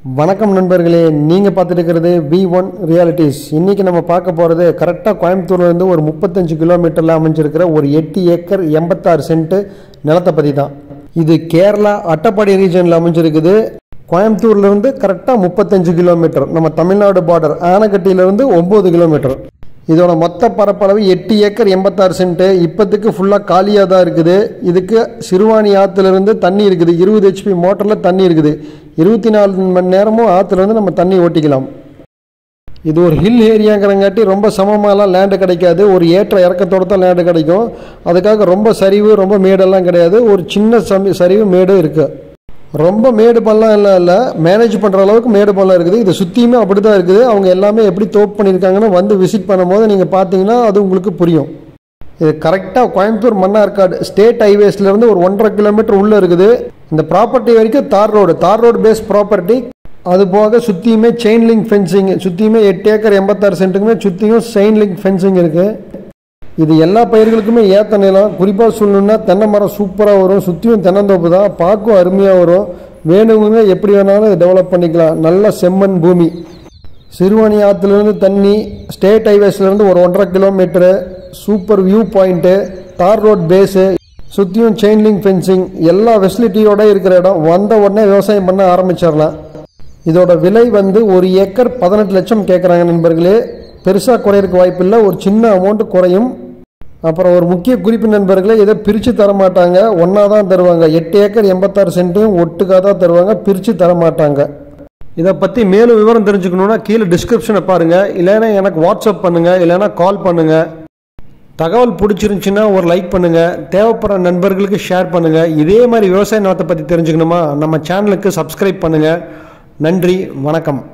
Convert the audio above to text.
வணக்கம் நண்பர்களே நீங்கள் பார்த்துட்டு இருக்கிறது வி ஒன் ரியாலிட்டிஸ் இன்றைக்கி நம்ம பார்க்க போகிறது கரெக்டாக கோயம்புத்தூர்லேருந்து ஒரு முப்பத்தஞ்சு கிலோமீட்டரில் அமைஞ்சிருக்கிற ஒரு எட்டு ஏக்கர் எண்பத்தாறு சென்ட்டு நிலத்தை பற்றி தான் இது கேரளா அட்டப்பாடி ரீஜனில் அமைஞ்சிருக்குது கோயம்புத்தூர்லேருந்து கரெக்டாக முப்பத்தஞ்சு கிலோமீட்டர் நம்ம தமிழ்நாடு பார்டர் ஆனக்கட்டியிலேருந்து ஒம்பது கிலோமீட்டர் இதோட மொத்த பரப்பளவு எட்டு ஏக்கர் எண்பத்தாறு சென்ட்டு இப்போத்துக்கு ஃபுல்லாக காலியாக தான் இருக்குது இதுக்கு சிறுவாணி ஆற்றுலேருந்து தண்ணி இருக்குது இருபது ஹெச்பி மோட்டரில் தண்ணி இருக்குது இருபத்தி நாலு மணி நேரமும் ஆற்றுலேருந்து நம்ம தண்ணி ஓட்டிக்கலாம் இது ஒரு ஹில் ஏரியாங்கிறங்காட்டி ரொம்ப சமமாலாம் லேண்டு கிடைக்காது ஒரு ஏற்ற இறக்கத்தோடு தான் லேண்டு கிடைக்கும் அதுக்காக ரொம்ப சரிவு ரொம்ப மேடெல்லாம் கிடையாது ஒரு சின்ன சமி சரிவு மேடும் இருக்குது ரொம்ப மேடு பள்ளம் எல்லாம் இல்லை மேனேஜ் பண்ணுற அளவுக்கு மேடு பள்ளம் இருக்குது இது சுற்றியுமே அப்படி தான் இருக்குது அவங்க எல்லாமே எப்படி தோப்பு பண்ணியிருக்காங்கன்னு வந்து விசிட் பண்ணும்போது நீங்கள் பார்த்தீங்கன்னா அது உங்களுக்கு புரியும் இது கரெக்டாக கோயம்புத்தூர் மன்னார்காடு ஸ்டேட் ஹைவேஸ்லேருந்து ஒரு ஒன்றரை கிலோமீட்டர் உள்ளே இருக்குது இந்த ப்ராப்பர்ட்டி வரைக்கும் தார் ரோடு தார் ரோடு பேஸ் ப்ராப்பர்ட்டி அது போக சுற்றியுமே செயின் லிங்க் ஃபென்சிங் சுற்றியுமே எட்டு ஏக்கர் எண்பத்தாறு சென்ட்டுக்குமே சுற்றியும் செயின் லிங்க் ஃபென்சிங் இருக்குது இது எல்லா பயிர்களுக்குமே ஏற்ற நிலம் குறிப்பாக சொல்லணுன்னா தென்னை மரம் சூப்பராக வரும் சுற்றியும் தென்னந்தோப்பு தான் பார்க்கும் அருமையாக வரும் வேணுங்க எப்படி வேணாலும் டெவலப் பண்ணிக்கலாம் நல்ல செம்மண் பூமி சிறுவாணி ஆற்றுலேருந்து தண்ணி ஸ்டேட் ஹைவேஸ்லேருந்து ஒரு ஒன்றரை கிலோமீட்டரு சூப்பர் வியூ பாயிண்ட்டு தார் ரோட் பேஸு சுற்றியும் செயின் லிங்க் ஃபென்சிங் எல்லா ஃபெசிலிட்டியோட இருக்கிற இடம் வந்த உடனே விவசாயம் பண்ண ஆரம்பிச்சிடலாம் இதோட விலை வந்து ஒரு ஏக்கர் பதினெட்டு லட்சம் கேட்குறாங்க நண்பர்களே பெருசாக குறையிறதுக்கு வாய்ப்பில்லை ஒரு சின்ன அமௌண்ட்டு குறையும் அப்புறம் ஒரு முக்கிய குறிப்பு நண்பர்களே இதை பிரித்து தர மாட்டாங்க ஒன்றா தான் தருவாங்க எட்டு ஏக்கர் எண்பத்தாறு சென்ட்டையும் ஒட்டுக்காக தான் தருவாங்க பிரித்து தர மாட்டாங்க இதை பற்றி மேலும் விவரம் தெரிஞ்சுக்கணுன்னா கீழே டிஸ்கிரிப்ஷனை பாருங்கள் இல்லைன்னா எனக்கு வாட்ஸ்அப் பண்ணுங்கள் இல்லைன்னா கால் பண்ணுங்கள் தகவல் பிடிச்சிருந்துச்சின்னா ஒரு லைக் பண்ணுங்கள் தேவைப்படுற நண்பர்களுக்கு ஷேர் பண்ணுங்கள் இதே மாதிரி விவசாய நிலத்தை பற்றி தெரிஞ்சுக்கணுமா நம்ம சேனலுக்கு சப்ஸ்கிரைப் பண்ணுங்கள் நன்றி வணக்கம்